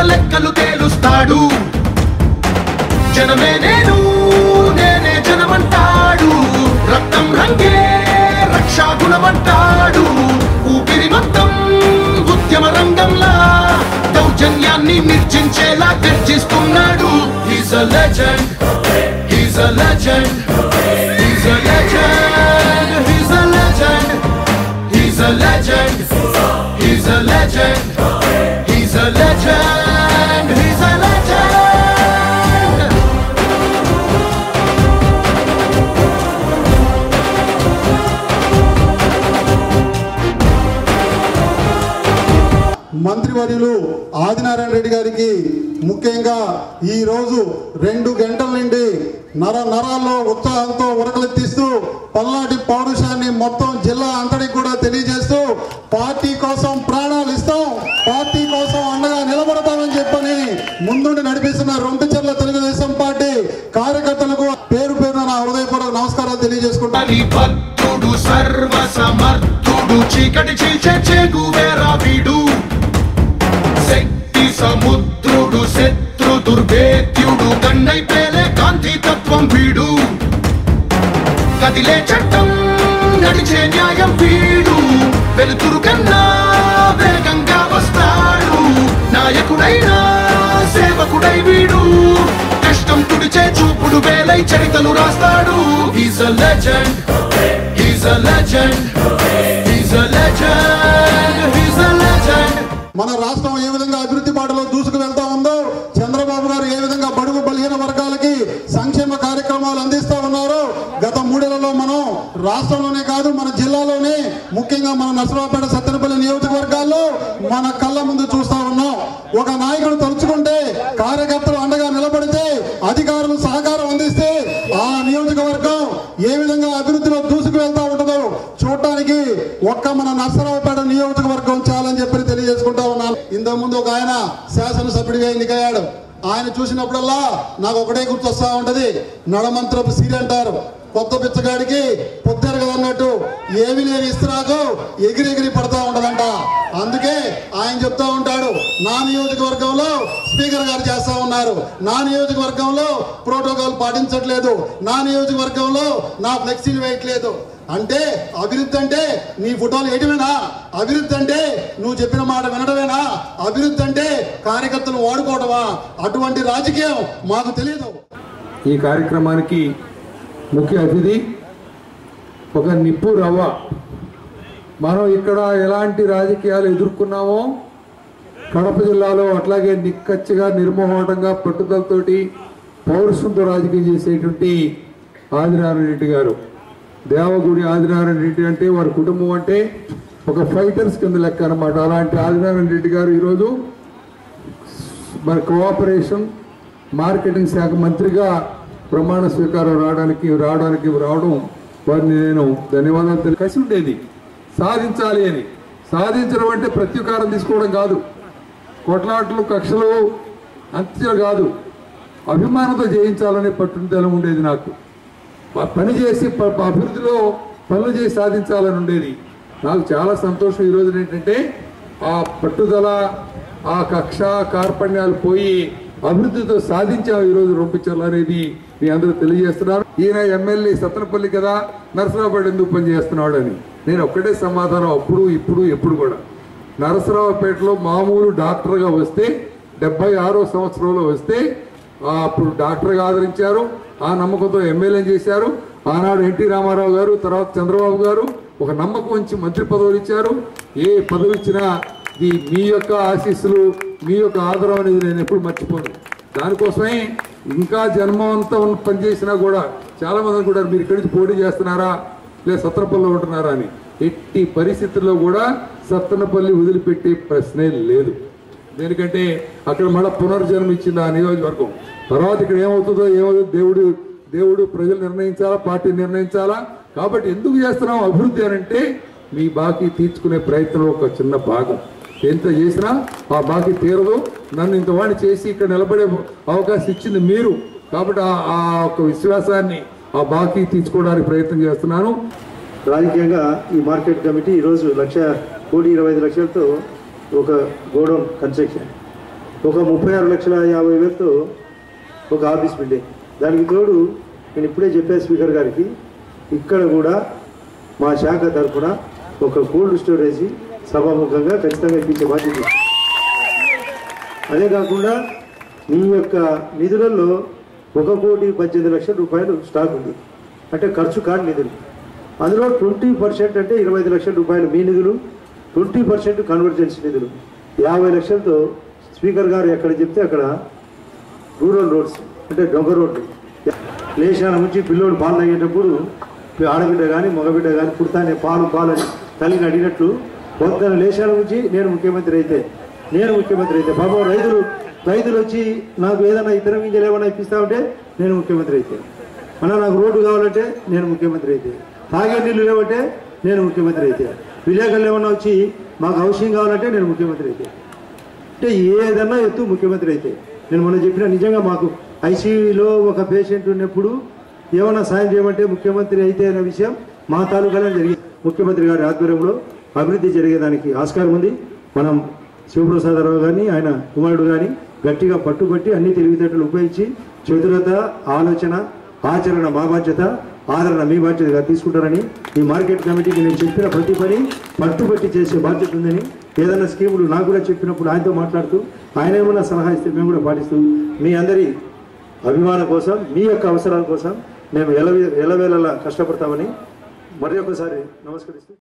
లెక్కలు తేలుస్తాడు జనమే నేను నేనే జనమంటాడు రక్తం రంగే రక్షాగుణమంటాడు ఊపిరి మొత్తం ఉద్యమ రంగంలా దౌర్జన్యాన్ని నిర్చించేలా గర్జిస్తున్నాడు he's a legend he's a legend he's a legend he's a legend he's a legend he's a legend he's a legend he's a legend మంత్రివర్యులు ఆదినారాయణ రెడ్డి గారికి ముఖ్యంగా ఈ రోజు రెండు గంటల నుండి నర నరాల్లో ఉత్సాహంతో ఉరకలెత్తిస్తూ పల్నాటి పౌరుషాన్ని మొత్తం జిల్లా అంతటికి కూడా తెలియజేస్తూ పార్టీ కోసం ప్రాణాలు ఇస్తాం పార్టీ కోసం అండగా నిలబడతామని చెప్పని ముందుండి నడిపిస్తున్న రొంపిచెర్ల తెలుగుదేశం పార్టీ కార్యకర్తలకు పేరు పేరున నా హృదయపూర్వక నమస్కారాలు తెలియజేసుకుంటాను అని భక్తుడు సర్వ సమర్థుడు చీకటి చీల్చే చేగువేరా వీడు శక్తి సముద్రుడు శత్రు దుర్భేద్యుడు కన్నై పేలే కాంతి తత్వం వీడు కదిలే చట్టం నడిచే న్యాయం వీడు వెలుతురు కన్నా వేగంగా వస్తాడు నాయకుడైనా సేవకుడై వీడు కష్టం తుడిచే చూపుడు వేలై చరితలు రాస్తాడు is a legend is a legend is a legend is a legend మన రాష్ట్రం ఏ విధంగా అభివృద్ధి బాటలో దూసుకు వెళ్తా ఉందో చంద్రబాబు గారు ఏ విధంగా బడుగు బలహీన వర్గాలకి సంక్షేమ కార్యక్రమాలు అందిస్తా ఉన్నారో గత మూడేళ్లలో మనం రాష్ట్రంలోనే కాదు మన జిల్లాలోనే ముఖ్యంగా మన నర్సరావుపేట సత్తెనపల్లి నియోజకవర్గాల్లో మన కళ్ళ ముందు చూస్తా ఉన్నాం ఒక నాయకుడు తలుచుకుంటే కార్యకర్తలు అండగా నిలబడితే అధికారులు సహకారం అందిస్తే ఆ నియోజకవర్గం ఏ విధంగా అభివృద్ధిలో దూసుకు వెళ్తా ఉంటుందో చూడటానికి ఒక్క మన నర్సరావుపేట నియోజకవర్గం చాలని చెప్పి తెలియజేసుకుంటా ఉన్నాను ఇంతకు ముందు ఒక ఆయన శాసనసభ్యుడిగా ఎన్నికయ్యాడు ఆయన చూసినప్పుడల్లా నాకు ఒకటే గుర్తొస్తా ఉంటది నడమంత్రపు సిరి అంటారు కొత్త పిచ్చగాడికి పొద్దారు కదా అన్నట్టు ఏమి లేని ఇస్తున్నాకు ఎగిరి ఎగిరి పడతా ఉంటదంట అందుకే ఆయన చెప్తా ఉంటాడు నా నియోజకవర్గంలో స్పీకర్ గారు చేస్తా ఉన్నారు నా నియోజకవర్గంలో ప్రోటోకాల్ పాటించట్లేదు నా నియోజకవర్గంలో నా ఫ్లెక్సీలు వేయట్లేదు అంటే అభివృద్ధి అంటే నీ ఫోటోలు వేయటమేనా అభివృద్ధి అంటే నువ్వు చెప్పిన మాట వినడమేనా అభివృద్ధి అంటే కార్యకర్తలు వాడుకోవడమా అటువంటి రాజకీయం మాకు తెలియదు ఈ కార్యక్రమానికి ముఖ్య అతిథి ఒక నిప్పు రవ్వ మనం ఇక్కడ ఎలాంటి రాజకీయాలు ఎదుర్కొన్నామో కడప జిల్లాలో అట్లాగే నిక్కచ్చిగా నిర్మోహటంగా పట్టుదలతోటి పౌరుషంతో రాజకీయం చేసేటువంటి ఆదినారాయణ రెడ్డి గారు దేవగుడి ఆదినారాయణ రెడ్డి అంటే వారి కుటుంబం అంటే ఒక ఫైటర్స్ కింద లెక్క అనమాట అలాంటి ఆదినారాయణ రెడ్డి గారు ఈరోజు మరి కోఆపరేషన్ మార్కెటింగ్ శాఖ మంత్రిగా ప్రమాణ స్వీకారం రావడానికి రావడానికి రావడం వారిని నేను ధన్యవాదాలు తెలి- కసి ఉండేది సాధించాలి అని సాధించడం అంటే ప్రత్యుకారం తీసుకోవడం కాదు కొట్లాటలు కక్షలు అంత్యాలు కాదు అభిమానంతో జయించాలనే పట్టుదల ఉండేది నాకు ప- పని చేసి ప- ప- అభివృద్ధిలో పనులు చేసి సాధించాలని ఉండేది నాకు చాలా సంతోషం ఈ రోజున ఏంటంటే ఆ పట్టుదల ఆ కక్ష కార్పణ్యాలు పోయి అభివృద్ధితో సాధించాం ఈ రోజు రొంపించాలి అనేది మీ అందరూ తెలియజేస్తున్నారు ఈయన ఎమ్మెల్యే సత్తనపల్లి కదా నరసరావుపేట ఎందుకు పనిచేస్తున్నాడు అని నేను ఒక్కటే సమాధానం అప్పుడు ఇప్పుడు ఎప్పుడు కూడా నరసరావుపేటలో మామూలు డాక్టర్గా వస్తే డెబ్బై ఆరో సంవత్సరంలో వస్తే ఆ అప్పుడు డాక్టర్గా ఆదరించారు ఆ నమ్మకంతో ఎమ్మెల్యే చేశారు ఆనాడు ఎన్టీ రామారావు గారు తర్వాత చంద్రబాబు గారు ఒక నమ్మకం ఉంచి మంత్రి పదవులు ఇచ్చారు ఏ పదవి ఇచ్చినా ఈ మీ యొక్క ఆశీస్సులు మీ యొక్క ఆదరణ అనేది నేను ఎప్పుడు మర్చిపోను దానికోసమే ఇంకా జన్మం అంతా ఉన్న పనిచేసినా కూడా చాలా మంది కూడా మీరు ఇక్కడి నుంచి పోటీ చేస్తున్నారా లేదా సత్రపల్లిలో ఉంటున్నారా అని ఎట్టి పరిస్థితుల్లో కూడా సత్తనపల్లి వదిలిపెట్టే ప్రశ్నే లేదు దేనికంటే అక్కడ మళ్ళీ పునర్జన్మ ఇచ్చింది ఆ నియోజకవర్గం తర్వాత ఇక్కడ ఏమవుతుందో ఏమవుతుందో దేవుడు దేవుడు ప్రజలు నిర్ణయించాలా పార్టీ నిర్ణయించాలా కాబట్టి ఎందుకు చేస్తున్నాం అభివృద్ధి అని అంటే మీ బాకీ తీర్చుకునే ప్రయత్నంలో ఒక చిన్న భాగం ఎంత చేసినా ఆ బాకీ తీరదు నన్ను ఇంతవాణి చేసి ఇక్కడ నిలబడే అవకాశం ఇచ్చింది మీరు కాబట్టి ఆ- ఆ ఒక విశ్వాసాన్ని ఆ బాకీ తీర్చుకోవడానికి ప్రయత్నం చేస్తున్నాను రాజకీయంగా ఈ మార్కెట్ కమిటీ ఈరోజు లక్ష కోటి ఇరవై ఐదు లక్షలతో ఒక గోడౌన్ కన్స్ట్రక్షన్ ఒక ముప్పై ఆరు లక్షల యాభై వేలతో ఒక ఆఫీస్ బిల్డింగ్ దానికి తోడు నేను ఇప్పుడే చెప్పాను స్పీకర్ గారికి ఇక్కడ కూడా మా శాఖ తరఫున ఒక కోల్డ్ స్టోరేజ్ సభాముఖంగా ఖచ్చితంగా ఇప్పించే బాధ్యత ఉంది. అదే కాకుండా మీ యొక్క నిధులలో ఒక కోటి పద్దెనిమిది లక్షల రూపాయలు స్టాక్ ఉంది అంటే ఖర్చు కాని నిధులు అందులో ట్వంటీ పర్సెంట్ అంటే ఇరవై ఐదు లక్షల రూపాయలు మీ నిధులు ట్వంటీ పర్సెంట్ కన్వర్జెన్స్ నిధులు యాభై లక్షలతో స్పీకర్ గారు ఎక్కడ చెప్తే అక్కడ రూరల్ రోడ్స్ అంటే డొంగ రోడ్లు లేచాన నుంచి పిల్లోడు పాలు తాగేటప్పుడు ఆడబిడ్డ కానీ మగబిడ్డ కానీ పుడతానే పాలు పాలు అని తల్లిని అడిగినట్లు పొద్దున లేచాల నుంచి నేను ముఖ్యమంత్రి అయితే నేను ముఖ్యమంత్రి అయితే పాపం రైతులు రైతులు వచ్చి నాకు ఏదైనా ఇతర గింజలు ఏమైనా ఇప్పిస్తా ఉంటే నేను ముఖ్యమంత్రి అయితే అన్న నాకు రోడ్డు కావాలంటే నేను ముఖ్యమంత్రి అయితే తాగే నీళ్ళు లేవంటే నేను ముఖ్యమంత్రి అయితే విలేకరులు ఏమన్నా వచ్చి మాకు హౌసింగ్ కావాలంటే నేను ముఖ్యమంత్రి అయితే అంటే ఏదన్నా ఎత్తు ముఖ్యమంత్రి అయితే నేను మొన్న చెప్పిన నిజంగా మాకు ఐసీయూలో ఒక పేషెంట్ ఉన్నప్పుడు ఏమైనా సాయం చేయమంటే ముఖ్యమంత్రి అయితే అనే విషయం మా తాలూకాలో జరిగింది ముఖ్యమంత్రి గారి ఆధ్వర్యంలో అభివృద్ధి జరిగేదానికి ఆస్కారం ఉంది మనం శివప్రసాదరావు కానీ ఆయన కుమారుడు కానీ గట్టిగా పట్టుబట్టి అన్ని తెలివితేటలు ఉపయోగించి చతురత ఆలోచన ఆచరణ మా బాధ్యత ఆదరణ మీ బాధ్యతగా తీసుకుంటారని ఈ మార్కెట్ కమిటీకి నేను చెప్పిన ప్రతి పని పట్టుబట్టి చేసే బాధ్యత ఉందని ఏదైనా స్కీములు నాకు కూడా చెప్పినప్పుడు ఆయనతో మాట్లాడుతూ ఆయన ఏమన్నా సలహా ఇస్తే మేము కూడా పాటిస్తూ మీ అందరి అభిమానం కోసం మీ యొక్క అవసరాల కోసం మేము ఎలవే ఎలవేళలా కష్టపడతామని మరి ఒకసారి నమస్కరిస్తూ